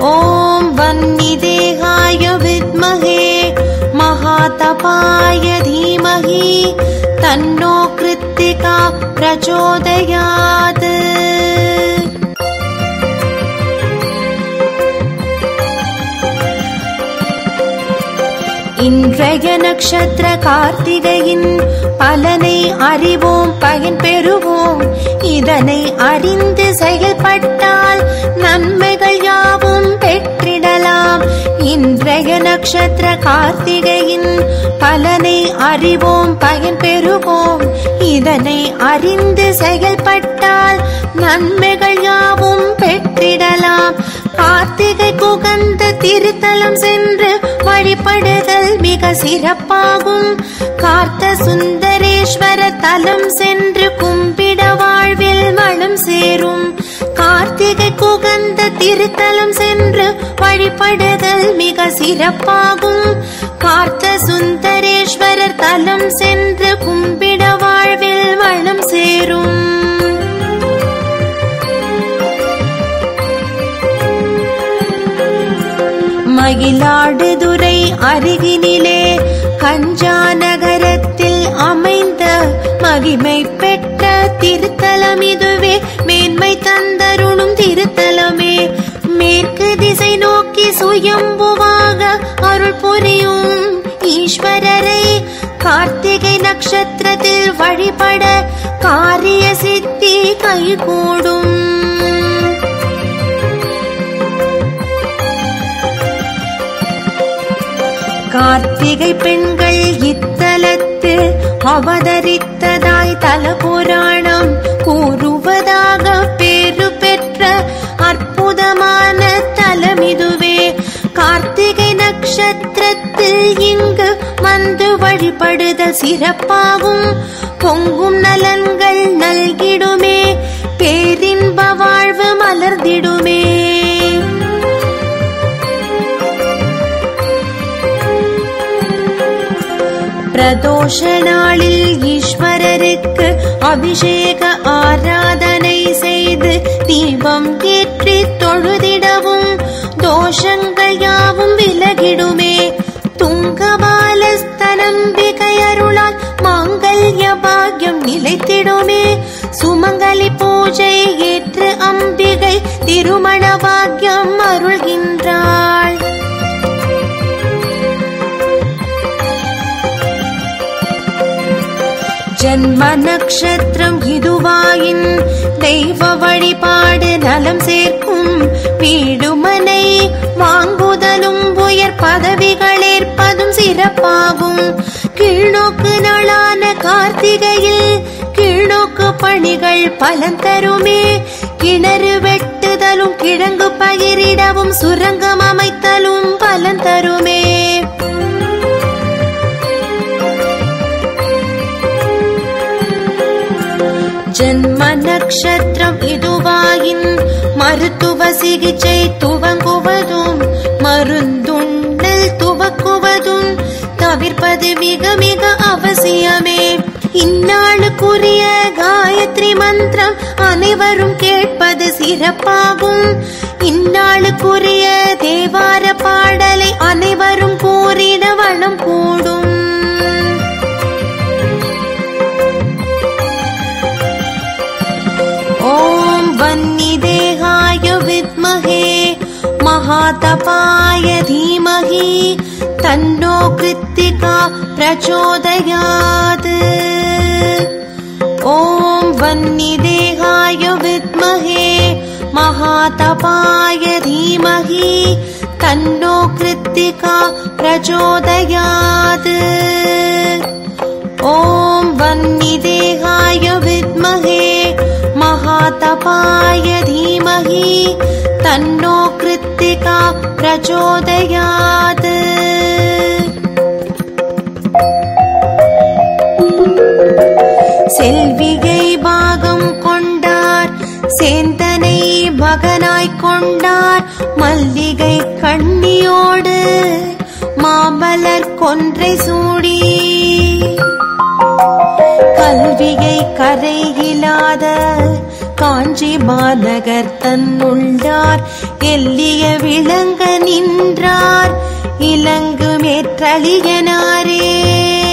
ॐ वह्निदेहाय विद्महे महातपाय धीमहि तन्नो कृत्तिका प्रचोदयात् இன்றைய நட்சத்திர கார்த்திகையின் பலனை அறிவோம் பயன் பெறுவோம் இதனை அறிந்து செயல்பட்டால் நன்மைகள் யாவும் பெற்றிடலாம் இன்றைய நட்சத்திர கார்த்திகையின் பலனை அறிவோம் பயன் பெறுவோம் இதனை அறிந்து செயல்பட்டால் நன்மைகள் யாவும் பெற்றிடலாம் கார்த்திகை குகந்த திருத்தலம் சென்று வழிபடுதல் மிக சிறப்பாகும் கார்த்த சுந்தரேஸ்வர தலம் சென்று கும்பிட வாழ்வில் வளம் சேரும் கார்த்திகை குகந்த திருத்தலம் சென்று வழிபடுதல் மிக சிறப்பாகும் கார்த்த சுந்தரேஸ்வரர் தலம் சென்று கும்பிட வாழ்வில் வளம் சேரும் மயிலாடுதுறை அருகினிலே கஞ்சா நகரத்தில் அமைந்த மகிமை பெற்ற திருத்தலம் இதுவே மேன்மை தந்தருளும் திருத்தலமே மேற்கு திசை நோக்கி சுயம்புவாக அருள் புரியும் ஈஸ்வரரை கார்த்திகை நட்சத்திரத்தில் வழிபட காரிய சித்தி கைகூடும் கார்த்திகை பெண்கள் இத்தலத்து அவதரித்ததாய் தல புராணம் கூறுவதாக பேரு பெற்ற அற்புதமான தலம் இதுவே கார்த்திகை நட்சத்திரத்தில் இங்கு வந்து வழிபடுதல் சிறப்பாகும் பொங்கும் நலன்கள் நல்கிடுமே பேரின்ப வாழ்வு மலர்ந்திடுமே பிரதோஷ நாளில் ஈஸ்வரருக்கு அபிஷேக ஆராதனை செய்து தீபம் ஏற்றி தொழுதிடவும் தோஷங்கள் யாவும் விலகிடுமே துங்கபாலஸ்தனம்பிகை அருளால் மாங்கல்ய பாக்யம் நிலைத்திடுமே சுமங்கலி பூஜை ஏற்று அம்பிகை திருமண பாக்யம் அருள்கின்றாள் ஜன்ம நட்சத்திரம் இதுவாயின் தெய்வ வழிபாடு நலம் சேர்க்கும் வீடுமனை வாங்குதலும் உயர் பதவிகள் ஏற்பதும் சிறப்பாகும் கீழ்நோக்கு நாளான கார்த்திகையில் கீழ்நோக்கு பணிகள் பலன் தருமே கிணறு வெட்டுதலும் கிழங்கு பயிரிடவும் சுரங்கம் அமைத்தலும் பலன் தருமே ஜன்ம நட்சத்திரம் இதுவாயின் மருத்துவ சிகிச்சை துவங்குவதும் மருந்துண்டல் துவக்குவதும் தவிர்ப்பது மிக மிக அவசியமே இந்நாளுக்குரிய காயத்ரி மந்திரம் அனைவரும் கேட்பது சிறப்பாகும் இந்நாளுக்குரிய தேவார பாடலை அனைவரும் கூறிட வளம் கூடும் ॐ वह्निदेहाय विद्महे महातपाय धीमहि तन्नो कृत्तिका प्रचोदयात् ॐ वह्निदेहाय विद्महे महातपाय धीमहि तन्नो कृत्तिका प्रचोदयात् ॐ वह्निदेहाय विद्महे महातपाय धीमहि तन्नो कृत्तिका प्रचोदयात् செல்வியை பாகம் கொண்டார் சேந்தனை மகனாய் கொண்டார் மல்லிகை கண்ணியோடு மாமலர் கொன்றை சூடி கல்வியை கரையிலாத காஞ்சி மாநகர் தன்னுள்ளார் எல்லிய விளங்க நின்றார் இலங்கு மேற்றலியனாரே